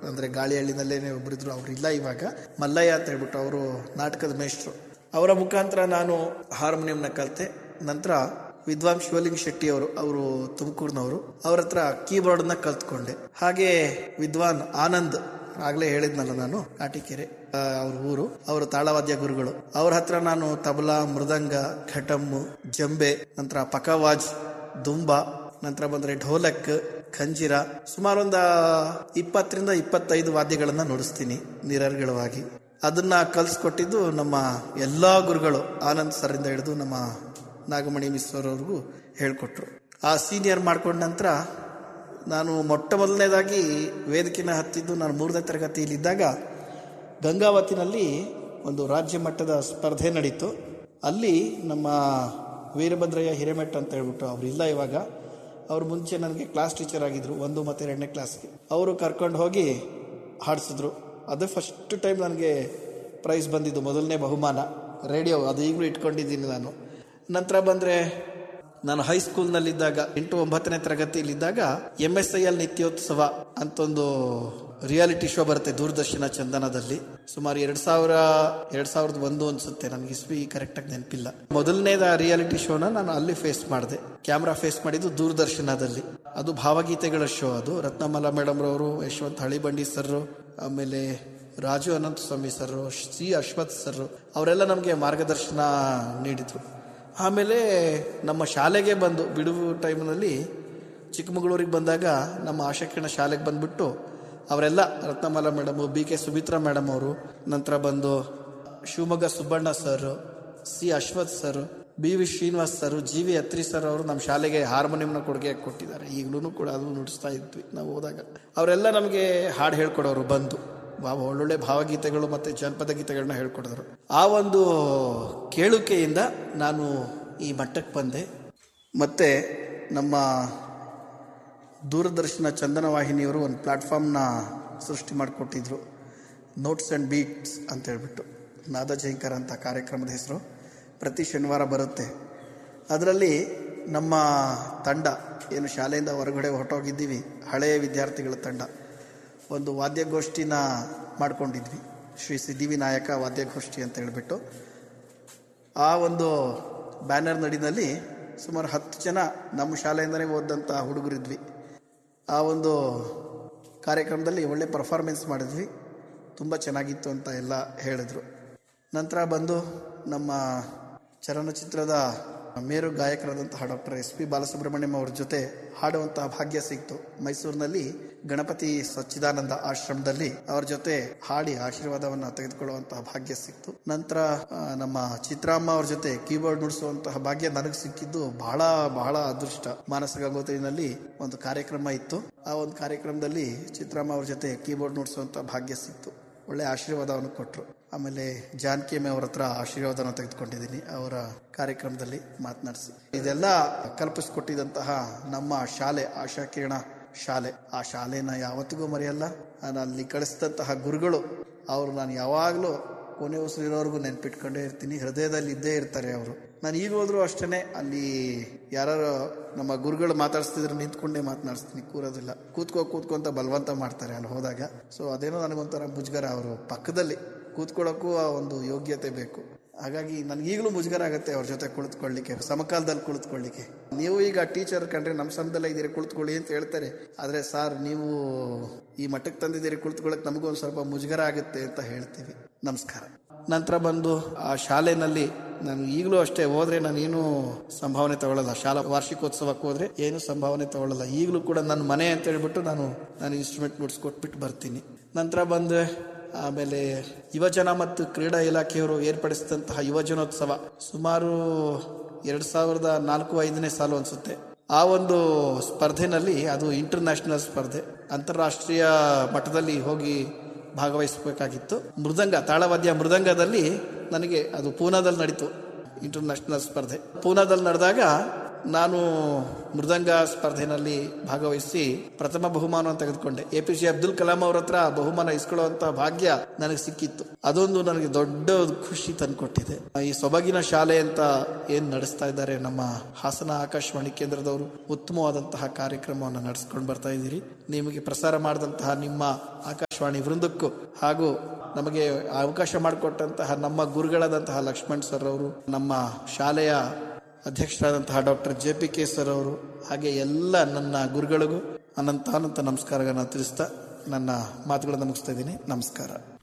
ಅಂದರೆ ಗಾಳಿಹಳ್ಳಿನಲ್ಲೇನೆ ಒಬ್ಬರಿದ್ರು ಅವ್ರು ಇಲ್ಲ ಇವಾಗ ಮಲ್ಲಯ್ಯ ಅಂತ ಹೇಳ್ಬಿಟ್ಟು ಅವರು ನಾಟಕದ ಮೇಷ್ಟ್ರು ಅವರ ಮುಖಾಂತರ ನಾನು ಹಾರ್ಮೋನಿಯಂನ ಕಲಿತೆ ನಂತರ ವಿದ್ವಾನ್ ಶಿವಲಿಂಗ ಶೆಟ್ಟಿ ಅವರು ಅವರು ತುಮಕೂರಿನವರು ಅವ್ರ ಹತ್ರ ಕೀಬೋರ್ಡ್ನ ಕಲ್ತ್ಕೊಂಡೆ ಹಾಗೆ ವಿದ್ವಾನ್ ಆನಂದ್ ಆಗ್ಲೇ ಹೇಳಿದ್ನಲ್ಲ ನಾನು ಕಾಟಿಕೆರೆ ಆ, ಅವ್ರ ಊರು ಅವರು ತಾಳವಾದ್ಯ ಗುರುಗಳು ಅವ್ರ ಹತ್ರ ನಾನು ತಬಲಾ ಮೃದಂಗ ಘಟಮ್ಮು ಜಂಬೆ ನಂತರ ಪಕವಾಜ್ ದುಂಬ ನಂತರ ಬಂದ್ರೆ ಢೋಲಕ್ ಖಂಜಿರ ಸುಮಾರು ಒಂದು ಇಪ್ಪತ್ತರಿಂದ ಇಪ್ಪತ್ತೈದು ವಾದ್ಯಗಳನ್ನ ನುಡಿಸ್ತೀನಿ ನಿರರ್ಗಳವಾಗಿ ಅದನ್ನ ಕಲ್ಸ್ಕೊಟ್ಟಿದ್ದು ನಮ್ಮ ಎಲ್ಲಾ ಗುರುಗಳು ಆನಂದ್ ಸರಿಂದ ಹಿಡಿದು ನಮ್ಮ ನಾಗಮಣಿ ಮಿಸ್ವರವ್ರಿಗೂ ಹೇಳ್ಕೊಟ್ರು ಆ ಸೀನಿಯರ್ ಮಾಡ್ಕೊಂಡ ನಂತರ ನಾನು ಮೊಟ್ಟ ಮೊದಲನೇದಾಗಿ ವೇದಿಕೆನ ಹತ್ತಿದ್ದು ನಾನು ಮೂರನೇ ತರಗತಿಯಲ್ಲಿದ್ದಾಗ ಗಂಗಾವತಿನಲ್ಲಿ ಒಂದು ರಾಜ್ಯ ಮಟ್ಟದ ಸ್ಪರ್ಧೆ ನಡೀತು ಅಲ್ಲಿ ನಮ್ಮ ವೀರಭದ್ರಯ್ಯ ಹಿರೇಮೆಟ್ ಅಂತ ಹೇಳ್ಬಿಟ್ಟು ಅವ್ರು ಇಲ್ಲ ಇವಾಗ ಅವ್ರು ಮುಂಚೆ ನನಗೆ ಕ್ಲಾಸ್ ಟೀಚರ್ ಆಗಿದ್ರು ಒಂದು ಮತ್ತು ಎರಡನೇ ಕ್ಲಾಸ್ಗೆ ಅವರು ಕರ್ಕೊಂಡು ಹೋಗಿ ಹಾಡಿಸಿದ್ರು ಅದು ಫಸ್ಟ್ ಟೈಮ್ ನನಗೆ ಪ್ರೈಸ್ ಬಂದಿದ್ದು ಮೊದಲನೇ ಬಹುಮಾನ ರೇಡಿಯೋ ಅದು ಈಗಲೂ ಇಟ್ಕೊಂಡಿದ್ದೀನಿ ನಾನು ನಂತರ ಬಂದರೆ ನಾನು ಹೈಸ್ಕೂಲ್ನಲ್ಲಿದ್ದಾಗ ಎಂಟು ಒಂಬತ್ತನೇ ತರಗತಿಯಲ್ಲಿದ್ದಾಗ M S I L Nityotsava ಅಂತ ಒಂದು ರಿಯಾಲಿಟಿ ಶೋ ಬರುತ್ತೆ ದೂರದರ್ಶನ ಚಂದನದಲ್ಲಿ ಸುಮಾರು ಎರಡ್ ಸಾವಿರ ಎರಡ್ ಸಾವಿರದ ಒಂದು ಅನ್ಸುತ್ತೆ ನನಗೆ ಇಸ್ವಿ ಕರೆಕ್ಟಾಗಿ ನೆನಪಿಲ್ಲ ಮೊದಲನೇದ ರಿಯಾಲಿಟಿ ಶೋನ ನಾನು ಅಲ್ಲಿ ಫೇಸ್ ಮಾಡಿದೆ ಕ್ಯಾಮ್ರಾ ಫೇಸ್ ಮಾಡಿದ್ದು ದೂರದರ್ಶನದಲ್ಲಿ ಅದು ಭಾವಗೀತೆಗಳ ಶೋ ಅದು ರತ್ನಮಲ ಮೇಡಮ್ ರವರು ಯಶವಂತ್ ಹಳಿಬಂಡಿ ಸರ್ ಆಮೇಲೆ Raju Anantha Swamy sir C Ashwath sir ಅವರೆಲ್ಲ ನಮಗೆ ಮಾರ್ಗದರ್ಶನ ನೀಡಿದ್ರು ಆಮೇಲೆ ನಮ್ಮ ಶಾಲೆಗೆ ಬಂದು ಬಿಡುವು ಟೈಮ್ನಲ್ಲಿ ಚಿಕ್ಕಮಗಳೂರಿಗೆ ಬಂದಾಗ ನಮ್ಮ ಆಶಾಕಿರಣ ಶಾಲೆಗೆ ಬಂದ್ಬಿಟ್ಟು ಅವರೆಲ್ಲ Ratnamala madam B K Sumitra madam ಅವರು ನಂತರ ಬಂದು Shivamogga Subbanna sir C Ashwath sir B V Srinivas sir G V Atri sir ಅವರು ನಮ್ಮ ಶಾಲೆಗೆ ಹಾರ್ಮೋನಿಯಂನ ಕೊಡುಗೆ ಕೊಟ್ಟಿದ್ದಾರೆ ಈಗಲೂ ಕೂಡ ಅದು ನುಡಿಸ್ತಾ ಇದ್ವಿ ನಾವು ಹೋದಾಗ ಅವರೆಲ್ಲ ನಮಗೆ ಹಾಡು ಹೇಳ್ಕೊಡೋರು ಬಂದು ಬಾ- ಒಳ್ಳೊಳ್ಳೆ ಭಾವಗೀತೆಗಳು ಮತ್ತು ಜನಪದ ಗೀತೆಗಳನ್ನ ಹೇಳ್ಕೊಡಿದ್ರು ಆ ಒಂದು ಕೇಳುಕೆಯಿಂದ ನಾನು ಈ ಮಟ್ಟಕ್ಕೆ ಬಂದೆ ಮತ್ತೆ ನಮ್ಮ ದೂರದರ್ಶನ ಚಂದನ ವಾಹಿನಿಯವರು ಒಂದು ಪ್ಲಾಟ್ಫಾರ್ಮ್ನ ಸೃಷ್ಟಿ ಮಾಡಿಕೊಟ್ಟಿದ್ರು ನೋಟ್ಸ್ ಆ್ಯಂಡ್ ಬೀಟ್ಸ್ ಅಂತ ಹೇಳ್ಬಿಟ್ಟು ನಾದ ಜಯಂಕರ್ ಅಂತ ಕಾರ್ಯಕ್ರಮದ ಹೆಸರು ಪ್ರತಿ ಶನಿವಾರ ಬರುತ್ತೆ ಅದರಲ್ಲಿ ನಮ್ಮ ತಂಡ ಏನು ಶಾಲೆಯಿಂದ ಹೊರಗಡೆ ಹೊರಟೋಗಿದ್ದೀವಿ ಹಳೆಯ ವಿದ್ಯಾರ್ಥಿಗಳ ತಂಡ ಒಂದು ವಾದ್ಯಗೋಷ್ಠಿನ ಮಾಡ್ಕೊಂಡಿದ್ವಿ ಶ್ರೀ ಸಿದ್ಧಿವಿನಾಯಕ ವಾದ್ಯಗೋಷ್ಠಿ ಅಂತ ಹೇಳ್ಬಿಟ್ಟು ಆ ಒಂದು ಬ್ಯಾನರ್ ನಡಿನಲ್ಲಿ ಸುಮಾರು ಹತ್ತು ಜನ ನಮ್ಮ ಶಾಲೆಯಿಂದನೇ ಓದಂಥ ಹುಡುಗರಿದ್ವಿ ಆ ಒಂದು ಕಾರ್ಯಕ್ರಮದಲ್ಲಿ ಒಳ್ಳೆ ಪರ್ಫಾರ್ಮೆನ್ಸ್ ಮಾಡಿದ್ವಿ ತುಂಬ ಚೆನ್ನಾಗಿತ್ತು ಅಂತ ಎಲ್ಲ ಹೇಳಿದ್ರು ನಂತರ ಬಂದು ನಮ್ಮ ಚಲನಚಿತ್ರದ ಮೇರು ಗಾಯಕರಾದಂತಹ ಡಾಕ್ಟರ್ ಎಸ್ ಪಿ ಬಾಲಸುಬ್ರಹ್ಮಣ್ಯಂ ಅವ್ರ ಜೊತೆ ಹಾಡುವಂತಹ ಭಾಗ್ಯ ಸಿಕ್ತು ಮೈಸೂರಿನಲ್ಲಿ ಗಣಪತಿ ಸಚ್ಚಿದಾನಂದ ಆಶ್ರಮದಲ್ಲಿ ಅವ್ರ ಜೊತೆ ಹಾಡಿ ಆಶೀರ್ವಾದವನ್ನ ತೆಗೆದುಕೊಳ್ಳುವಂತಹ ಭಾಗ್ಯ ಸಿಕ್ತು ನಂತರ ಆ, ನಮ್ಮ ಚಿತ್ರಾಮ್ಮ ಅವ್ರ ಜೊತೆ ಕೀಬೋರ್ಡ್ ನುಡಿಸುವಂತಹ ಭಾಗ್ಯ ನನಗೆ ಸಿಕ್ಕಿದ್ದು ಬಹಳ ಬಹಳ ಅದೃಷ್ಟ ಮಾನಸ ಗಂಗೋತ್ರಿನಲ್ಲಿ ಒಂದು ಕಾರ್ಯಕ್ರಮ ಇತ್ತು ಆ ಒಂದು ಕಾರ್ಯಕ್ರಮದಲ್ಲಿ ಚಿತ್ರಾಮ್ಮ ಅವ್ರ ಜೊತೆ ಕೀಬೋರ್ಡ್ ನುಡಿಸುವಂತಹ ಭಾಗ್ಯ ಸಿಕ್ತು ಒಳ್ಳೆ ಆಶೀರ್ವಾದವನ್ನು ಕೊಟ್ಟರು ಆಮೇಲೆ ಜಾನಕಿ ಅಮ್ಮೆ ಅವ್ರ ಹತ್ರ ಆಶೀರ್ವಾದನ ತೆಗೆದುಕೊಂಡಿದ್ದೀನಿ ಅವರ ಕಾರ್ಯಕ್ರಮದಲ್ಲಿ ಮಾತನಾಡಿಸಿ ಇದೆಲ್ಲ ಕಲ್ಪಿಸಿಕೊಟ್ಟಿದಂತಹ ನಮ್ಮ ಶಾಲೆ ಆಶಾ ಕಿರಣ ಶಾಲೆ ಆ ಶಾಲೆನ ಯಾವತ್ತಿಗೂ ಮರೆಯಲ್ಲ ನಾನು ಅಲ್ಲಿ ಕಳಿಸಿದಂತಹ ಗುರುಗಳು ಅವರು ನಾನು ಯಾವಾಗಲೂ ಕೊನೆ ಉಸಿರಿರೋರ್ಗು ನೆನ್ಪಿಟ್ಕೊಂಡೇ ಇರ್ತೀನಿ ಹೃದಯದಲ್ಲಿ ಇದ್ದೇ ಇರ್ತಾರೆ ಅವರು ನಾನು ಈಗ ಹೋದ್ರು ಅಷ್ಟೇ ಅಲ್ಲಿ ಯಾರು ನಮ್ಮ ಗುರುಗಳು ಮಾತಾಡಿಸ್ತಿದ್ರೆ ನಿಂತ್ಕೊಂಡೇ ಮಾತನಾಡಿಸ್ತೀನಿ ಕೂರೋದಿಲ್ಲ ಕೂತ್ಕೋ ಕೂತ್ಕೋ ಅಂತ ಬಲವಂತ ಮಾಡ್ತಾರೆ ಅಲ್ಲಿ ಹೋದಾಗ ಸೊ ಅದೇನೋ ನನಗೊಂಥರ ಮುಜುಗರ ಅವರು ಪಕ್ಕದಲ್ಲಿ ಕೂತ್ಕೊಳ್ಳೋಕ್ಕೂ ಆ ಒಂದು ಯೋಗ್ಯತೆ ಬೇಕು ಹಾಗಾಗಿ ನನಗೆ ಈಗಲೂ ಮುಜುಗರ ಆಗುತ್ತೆ ಅವ್ರ ಜೊತೆ ಕುಳಿತುಕೊಳ್ಳಿಕ್ಕೆ ಸಮಕಾಲದಲ್ಲಿ ಕುಳಿತುಕೊಳ್ಳಿಕ್ಕೆ ನೀವು ಈಗ ಟೀಚರ್ ಕಂಡ್ರೆ ನಮ್ಮ ಸಮಯದಲ್ಲೇ ಇದ್ದೀರಿ ಕುಳಿತುಕೊಳ್ಳಿ ಅಂತ ಹೇಳ್ತಾರೆ ಆದರೆ ಸರ್ ನೀವು ಈ ಮಟ್ಟಕ್ಕೆ ತಂದಿದ್ದೀರಿ ಕುಳಿತುಕೊಳ್ಳಕ್ಕೆ ನಮಗೂ ಒಂದು ಸ್ವಲ್ಪ ಮುಜುಗರ ಆಗುತ್ತೆ ಅಂತ ಹೇಳ್ತೀವಿ ನಮಸ್ಕಾರ ನಂತರ ಬಂದು ಆ ಶಾಲೆನಲ್ಲಿ ನಾನು ಈಗಲೂ ಅಷ್ಟೇ ಹೋದ್ರೆ ನಾನೇನು ಸಂಭಾವನೆ ತಗೊಳ್ಳಲ್ಲ ಶಾಲಾ ವಾರ್ಷಿಕೋತ್ಸವಕ್ಕೆ ಹೋದ್ರೆ ಏನು ಸಂಭಾವನೆ ತಗೊಳ್ಳಲ್ಲ ಈಗಲೂ ಕೂಡ ನನ್ನ ಮನೆ ಅಂತ ಹೇಳ್ಬಿಟ್ಟು ನಾನು ನಾನು ಇನ್ಸ್ಟ್ರೂಮೆಂಟ್ ನುಡ್ಸ್ಕೊಟ್ಬಿಟ್ಟು ಬರ್ತೀನಿ ನಂತರ ಬಂದು ಆಮೇಲೆ ಯುವಜನ ಮತ್ತು ಕ್ರೀಡಾ ಇಲಾಖೆಯವರು ಏರ್ಪಡಿಸಿದಂತಹ ಯುವಜನೋತ್ಸವ ಸುಮಾರು ಎರಡ್ ಸಾವಿರದ ನಾಲ್ಕು ಐದನೇ ಸಾಲು ಅನ್ಸುತ್ತೆ ಆ ಒಂದು ಸ್ಪರ್ಧೆನಲ್ಲಿ ಅದು ಇಂಟರ್ನ್ಯಾಷನಲ್ ಸ್ಪರ್ಧೆ ಅಂತಾರಾಷ್ಟ್ರೀಯ ಮಟ್ಟದಲ್ಲಿ ಹೋಗಿ ಭಾಗವಹಿಸಬೇಕಾಗಿತ್ತು ಮೃದಂಗ ತಾಳವಾದ್ಯ ಮೃದಂಗದಲ್ಲಿ ನನಗೆ ಅದು ಪೂನಾದಲ್ಲಿ ನಡೀತು ಇಂಟರ್ನ್ಯಾಷನಲ್ ಸ್ಪರ್ಧೆ ಪೂನಾದಲ್ಲಿ ನಡೆದಾಗ ನಾನು ಮೃದಂಗ ಸ್ಪರ್ಧೆನಲ್ಲಿ ಭಾಗವಹಿಸಿ ಪ್ರಥಮ ಬಹುಮಾನವನ್ನು ತೆಗೆದುಕೊಂಡೆ A P J Abdul Kalam ಅವ್ರ ಹತ್ರ ಬಹುಮಾನ ಇಸ್ಕೊಳ್ಳುವಂತ ಭಾಗ್ಯ ನನಗೆ ಸಿಕ್ಕಿತ್ತು ಅದೊಂದು ನನಗೆ ದೊಡ್ಡ ಖುಷಿ ತಂದುಕೊಟ್ಟಿದೆ ಈ ಸೊಬಗಿನ ಶಾಲೆ ಅಂತ ಏನ್ ನಡೆಸ್ತಾ ಇದ್ದಾರೆ ನಮ್ಮ ಹಾಸನ ಆಕಾಶವಾಣಿ ಕೇಂದ್ರದವರು ಉತ್ತಮವಾದಂತಹ ಕಾರ್ಯಕ್ರಮವನ್ನು ನಡೆಸ್ಕೊಂಡು ಬರ್ತಾ ಇದ್ದೀರಿ ನಿಮಗೆ ಪ್ರಸಾರ ಮಾಡಿದಂತಹ ನಿಮ್ಮ ಆಕಾಶವಾಣಿ ವೃಂದಕ್ಕೂ ಹಾಗೂ ನಮಗೆ ಅವಕಾಶ ಮಾಡಿಕೊಟ್ಟಂತಹ ನಮ್ಮ ಗುರುಗಳಾದಂತಹ ಲಕ್ಷ್ಮಣ್ ಸರ್ ಅವರು ನಮ್ಮ ಶಾಲೆಯ ಅಧ್ಯಕ್ಷರಾದಂತಹ doctor J P K sir ಅವರು ಹಾಗೆ ಎಲ್ಲ ನನ್ನ ಗುರುಗಳಿಗೂ ಅನಂತ ಅನಂತ ನಮಸ್ಕಾರಗಳನ್ನು ತಿಳಿಸ್ತಾ ನನ್ನ ಮಾತುಗಳನ್ನು ಮುಗಿಸ್ತಾ ಇದ್ದೀನಿ ನಮಸ್ಕಾರ